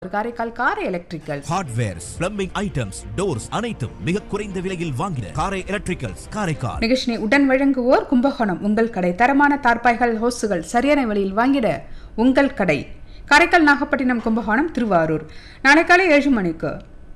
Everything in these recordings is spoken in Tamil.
Karaikal Karai electricals hardwares plumbing items doors அனைத்தும் மிக குறைந்த விலையில் வாங்கின காரை எலக்ட்ரிக்கல்ஸ் காரைக்கால் நிகழ்ச்சியை உடன் வழங்குவோர் கும்பகோணம் உங்கள் கடை தரமான தார்பாய்கள் ஹோஸ்டுகள் சரியான விலையில் வாங்கிட உங்கள் கடை காரைக்கால் நாகப்பட்டினம் கும்பகோணம் திருவாரூர் நாளை காலை ஏழு மணிக்கு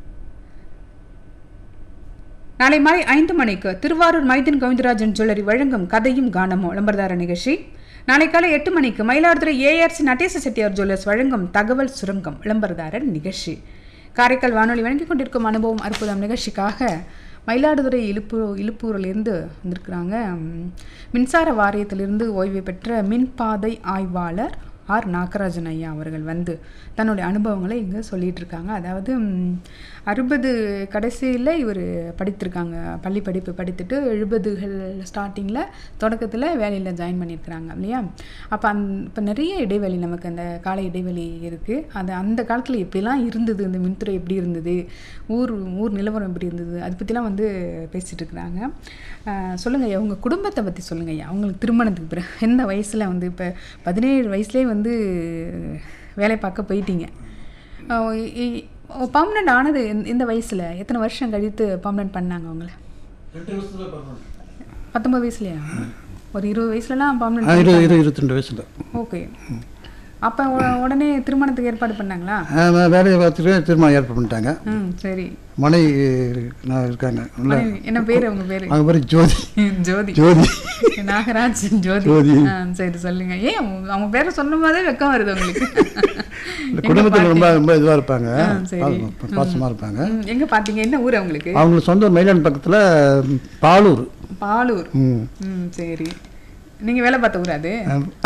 நாளை மாலை ஐந்து மணிக்கு திருவாரூர் மைதன் கோவிந்தராஜன் ஜுவல்லரி வழங்கும் கதையும் கானமும் விளம்பரதார நிகழ்ச்சி நாளை காலை எட்டு மணிக்கு மயிலாடுதுறை ஏஆர்சி நடேச செட்டியார் ஜுவல்லர்ஸ் வழங்கும் தகவல் சுரங்கம் விளம்பரதாரர் நிகழ்ச்சி காரைக்கால் வானொலி வழங்கிக் கொண்டிருக்கும் அனுபவம் அற்புதம் நிகழ்ச்சிக்காக மயிலாடுதுறை இழுப்பு இழுப்பூரிலிருந்து வந்திருக்கிறாங்க ம், மின்சார வாரியத்திலிருந்து ஓய்வு பெற்ற மின்பாதை ஆய்வாளர் ஆர் நாகராஜன் ஐயா அவர்கள் வந்து தன்னுடைய அனுபவங்களை இங்கே சொல்லிட்டு இருக்காங்க அதாவது ம், அறுபது கடைசியில் இவர் படித்திருக்காங்க பள்ளி படிப்பு படித்துட்டு எழுபதுகள் ஸ்டார்டிங்கில் தொடக்கத்தில் வேலையில் ஜாயின் பண்ணியிருக்கிறாங்க இல்லையா அப்போ அந் இப்போ நிறைய இடைவெளி நமக்கு அந்த கால இடைவெளி இருக்குது அது அந்த காலத்தில் எப்படிலாம் இருந்தது இந்த மின்துறை எப்படி இருந்தது ஊர் ஊர் நிலவரம் எப்படி இருந்தது அதை பற்றிலாம் வந்து பேசிகிட்டு இருக்கிறாங்க சொல்லுங்கள் ஐயா உங்கள் குடும்பத்தை பற்றி சொல்லுங்கள் ஐயா அவங்களுக்கு திருமணத்துக்கு பிறகு எந்த வயசில் வந்து இப்போ பதினேழு வயசுலேயே வந்து வேலை பார்க்க போயிட்டீங்க பர்மனெண்ட் ஆனது எந்த- எந்த வயசில் எத்தனை வருஷம் கழித்து பர்மனெண்ட் பண்ணாங்க அவங்கள பத்தொம்பது வயசுலையா ஒரு இருபது வயசுலலாம் ஆ, பர்மனெண்ட் இரு இரு இருபத்தி ரெண்டு வயசில் ஓகே அப்போ உடனே திருமணத்துக்கு ஏற்பாடு பண்ணாங்களா வேலையை பார்த்துட்டு திரும்ப ஏற்பாடு பண்ணிட்டாங்க ம் சரி மனை நான் இருக்காங்க நல்ல மனைவி- என்ன பேர் உங்க பேரு அவங்க பேர் ஜோதி ஜோதி ஜோதி நாகராஜ் ஜோதி ஜோதி. ஆ, சரி சொல்லுங்க ஏன் அவங்க- அவங்க பேரை சொல்லும் போதே வெக்கம் வருது உங்களுக்கு இந்த எங்க குடும்பத்தில் ரொம்ப பாத்தீங்க? ரொம்ப இதுவாக இருப்பாங்க ஆ, சரி. பா- பாசமா இருப்பாங்க ம், எங்க பாத்தீங்க என்ன ஊர் அவங்களுக்கு அவங்களுக்கு சொந்த ஊர் மயிலாடு பக்கத்தில் பாலூர் பாலூர் ம் ம் சரி நீங்க வேலை பார்த்த ஊர் அது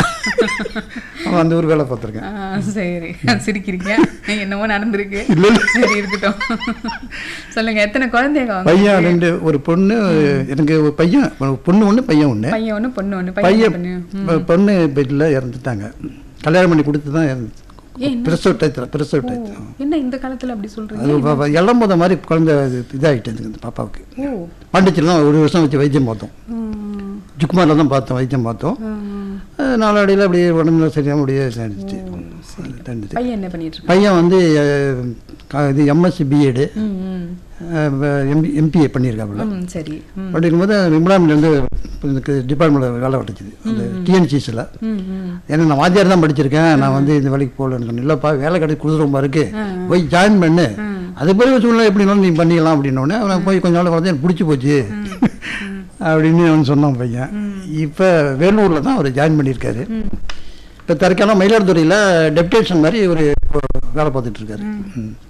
அவன் அந்த ஊர் வேலை பார்த்துருக்கேன் ஆ, சரி சிரிக்கிறீங்க என்னவோ நடந்திருக்கு இல்ல, இல்ல. சரி இருக்கட்டும் சொல்லுங்க எத்தனை குழந்தைங்க அவங்க பையன் ரெண்டு ஒரு பொண்ணு எனக்கு ஒரு பையன் ஒரு பொண்ணு ஒன்று பையன் ஒன்று பையன் ஒண்ணு பொண்ணு ஒண்ணு பையன் பையன் பொண்ணு பொ- பொண்ணு பெட்டில் இறந்துட்டாங்க கல்யாணம் பண்ணி கொடுத்து தான் இறந்து ஏன் என்ன? பிரசவ டயத்தில் பிரசவ ஓ, டயத்தில் என்ன இந்த காலத்துல அப்படி சொல்றீங்க அது ப- ப- இளம் போத மாதிரி குழந்தை இது- இதாகிட்டு இந்த பாப்பாவுக்கு ஓ பாண்டிச்சேரியில் தான் ஒரு வருஷம் வச்சு வைத்தியம் பார்த்தோம் ம், ஜுக்குமாரில் தான் பார்த்தோம் வைத்தியம் பார்த்தோம் ம். அது நாளடையில் அப்படியே உடம்புல சரியாக முடிய தந்துச்சு தந்துச்சு பையன் என்ன பண்ணிட்டு இருக்கான் பையன் வந்து அஹ், க- இது எம்எஸ்சி பிஎடு ம், ம். எம்பி எம்பிஏ பண்ணியிருக்காப்புல ம், சரி ம், படிக்கும்போது விமலாமிலேருந்து எனக்கு டிபார்ட்மெண்ட்டில் வேலை கிடச்சிது அந்த டிஎன்சிஸில் ம், ம். ஏன்னா நான் வாத்தியார் தான் படிச்சிருக்கேன் நான் வந்து இந்த வேலைக்கு போகலன்னு சொன்னேன் இல்லைப்பா வேலை கிடைச்சி கொடுத்துருமா இருக்கு போய் ஜாயின் பண்ணு அது பிறகு சூழ்நிலை எப்படினாலும் நீ பண்ணிக்கலாம் அப்படின்னோடனே அவன் போய் கொஞ்ச நாள் வளர்ந்து எனக்கு பிடிச்சி போச்சு அப்படின்னு அவன் சொன்னான் பையன் இப்போ வேலூரில் தான் அவர் ஜாயின் பண்ணியிருக்காரு இப்போ தற்காலம் மயிலாடுதுறையில் டெப்டேஷன் மாதிரி ஒரு வேலை பார்த்துட்டு இருக்காரு ம்.